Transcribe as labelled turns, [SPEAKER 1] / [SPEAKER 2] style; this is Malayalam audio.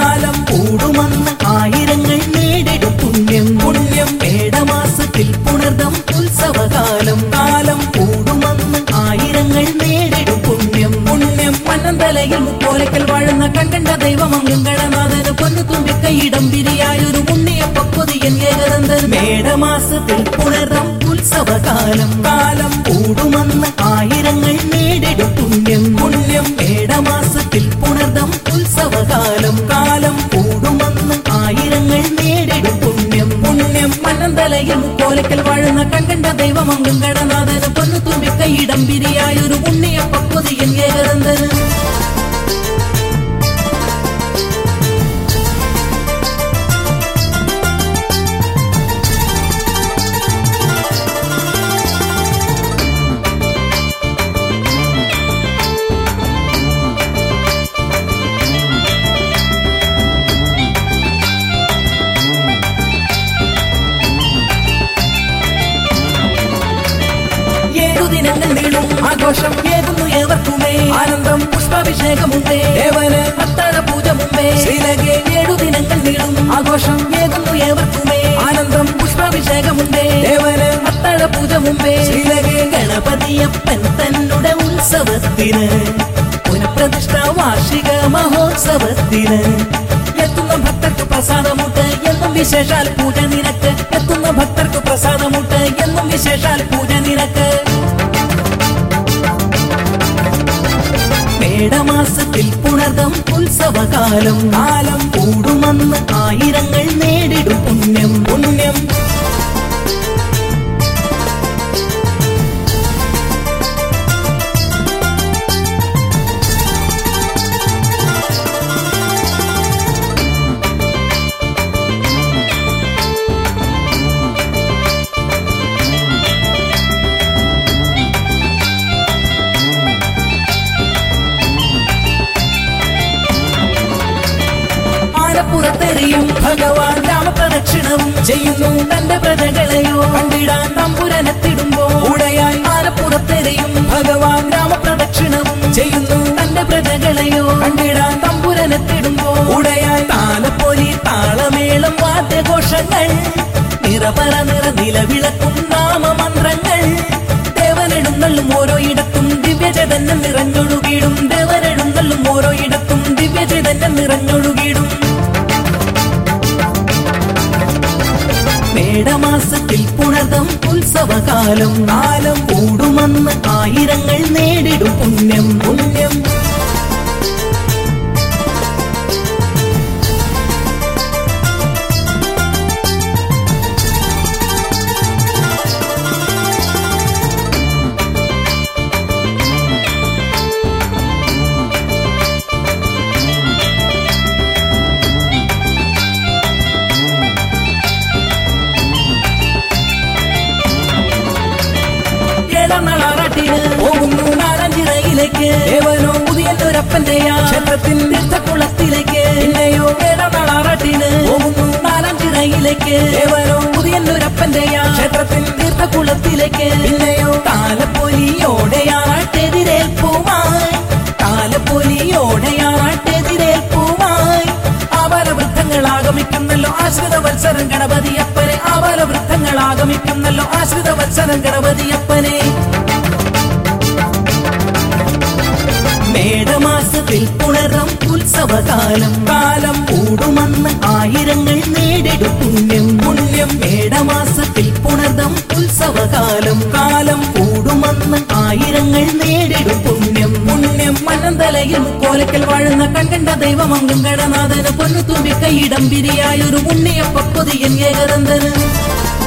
[SPEAKER 1] കാലം കൂടുമെന്ന് ആയിരങ്ങൾ നേടിടും പുണ്യം പുണ്യം മേടമാസത്തിൽ പുണർദം ഉത്സവകാലം കാലം കൂടുമെന്ന് ആയിരങ്ങൾ നേടിടും പുണ്യം പുണ്യം മന്നന്തലയിൽ മുക്കോലക്കൽ വാഴുന്ന കൺകണ്ട ദൈവമംഗം ഗണനാഥന് പൊന്നു തുമ്പിക്കൈയിടം പിരിയായൊരു ഉണ്ണിയ പക്വതിയൻ ഏകദന്തൻ മേടമാസത്തിൽ പുണർദം ഉത്സവകാലം കാലം കൂടുമെന്ന് ആയിരങ്ങൾ നേടിടും പുണ്യം പുണ്യം മേടമാസത്തിൽ പുണർദം ഉത്സവകാലം കാലം കൂടുമെന്ന് ആയിരങ്ങൾ നേടിടും പുണ്യം പുണ്യം മന്നന്തലയിൽ മുക്കോലക്കൽ വാഴുന്ന കൺകണ്ട ദൈവമംഗം ഗണനാഥന് പൊന്നു തുമ്പിക്കൈയിടം പിരിയായൊരു ഉണ്ണിയ പക്വതിയൻ ഏകദന്തന് ഏഴു ദിനങ്ങൾ നീളും ആഘോഷം ഏകുന്നു ഏവർക്കുമേ ആനന്ദം പുഷ്പാഭിഷേകമുണ്ടേ ദേവന് അത്താഴ പൂജ മുമ്പേ ശ്രീലകെ ഏഴു ദിനങ്ങൾ നീളും ആഘോഷം ഏകുന്നു ഏവർക്കുമേ ആനന്ദം പുഷ്പാഭിഷേകമുണ്ടേ ദേവന് അത്താഴ പൂജ മുമ്പേ ശ്രീലകെ ഗണപതിയപ്പൻ തന്നുടെ ഉത്സവത്തിന് പുനഃപ്രതിഷ്ഠ വാർഷിക മഹോത്സവത്തിന് എത്തുന്ന ഭക്തർക്ക് പ്രസാദമുട്ട് എന്നും വിശേഷാൽ പൂജ നിരക്ക് എത്തുന്ന ഭക്തർക്ക് പ്രസാദമുട്ട് എന്നും വിശേഷാൽ പൂജ നിരക്ക് മേടമാസത്തിൽ പുണർദം ഉത്സവകാലം കാലം കൂടുമെന്ന് ആയിരങ്ങൾ നേടിടും പുണ്യം പുണ്യം ആനപ്പുറത്തെറിയും ഭഗവാൻ രാമപ്രദക്ഷിണവും ചെയ്യുന്നു തന്റെ പ്രജകളെയോ കണ്ടിടാൻ തമ്പുരനെത്തിടുമ്പോ ഉടയായി ആനപ്പുറത്തെറിയും ഭഗവാൻ രാമപ്രദക്ഷിണവും ചെയ്യുന്നു തന്റെ പ്രജകളെയോ കണ്ടിടാൻ തമ്പുരനെത്തിടുമ്പോ ഉടയായി താലപ്പൊലി താളമേളം വാദ്യഘോഷങ്ങൾ നിറപറ നിറ നിലവിളക്കും നാമമന്ത്രങ്ങൾ ദേവനെടുന്നള്ളും ഓരോ ഇടത്തും ദിവ്യചൈതന്യം നിറഞ്ഞൊഴുകിടും ദേവനെടുന്നള്ളും ഓരോ ഇടത്തും ദിവ്യചൈതന്യം നിറഞ്ഞൊഴുകിടും മേടമാസത്തിൽ പുണർദം ഉത്സവകാലം കാലം കൂടുമെന്ന് ആയിരങ്ങൾ നേടിടും പുണ്യം പുണ്യം ഏഴാം നാളാറാട്ടിന് പോകുന്നു നാലഞ്ചിറയിലേക്ക് ദേവനോ പുതിയൊരപ്പന്റെയാ ക്ഷേത്രത്തിൽ തീർത്ഥക്കുളത്തിലേക്ക് പിന്നെയോ ഏഴാം നാളാറാട്ടിന് പോകുന്നു നാലഞ്ചിറയിലേക്ക് ദേവനോ പുതിയൊരപ്പന്റെയാ ക്ഷേത്രത്തിൽ തീർത്ഥക്കുളത്തിലേക്ക് പിന്നെയോ താലപ്പൊലിയോടെയാട്ടെതിരേൽപ്പുമായി താലപ്പൊലിയോടെയാട്ടെതിരേൽപ്പുമായി ആബാലവൃദ്ധങ്ങൾ ആഗമിക്കുന്നല്ലോ ആശ്രിത വത്സരം ഗണപതിയപ്പനെ ആബാലവൃദ്ധങ്ങൾ ആഗമിക്കുന്നല്ലോ ആശ്രിത വത്സരം ഗണപതിയപ്പനെ മേടമാസത്തിൽ പുണരം ഉത്സവകാലം കാലം കൂടുമെന്ന് ആയിരങ്ങൾ നേടിടും പുണ്യം പുണ്യം മേടമാസത്തിൽ പുണർദം ഉത്സവകാലം കാലം കൂടുമെന്ന് ആയിരങ്ങൾ നേടിടും പുണ്യം പുണ്യം മന്നന്തലയിൽ കോലക്കൽ വാഴുന്ന കൺകണ്ട ദൈവമംഗം ഗണനാഥന് പൊന്നു തുമ്പിക്കൈയിടം പിരിയായൊരു ഉണ്ണിയ പക്വതിയൻ ഏകദന്തന്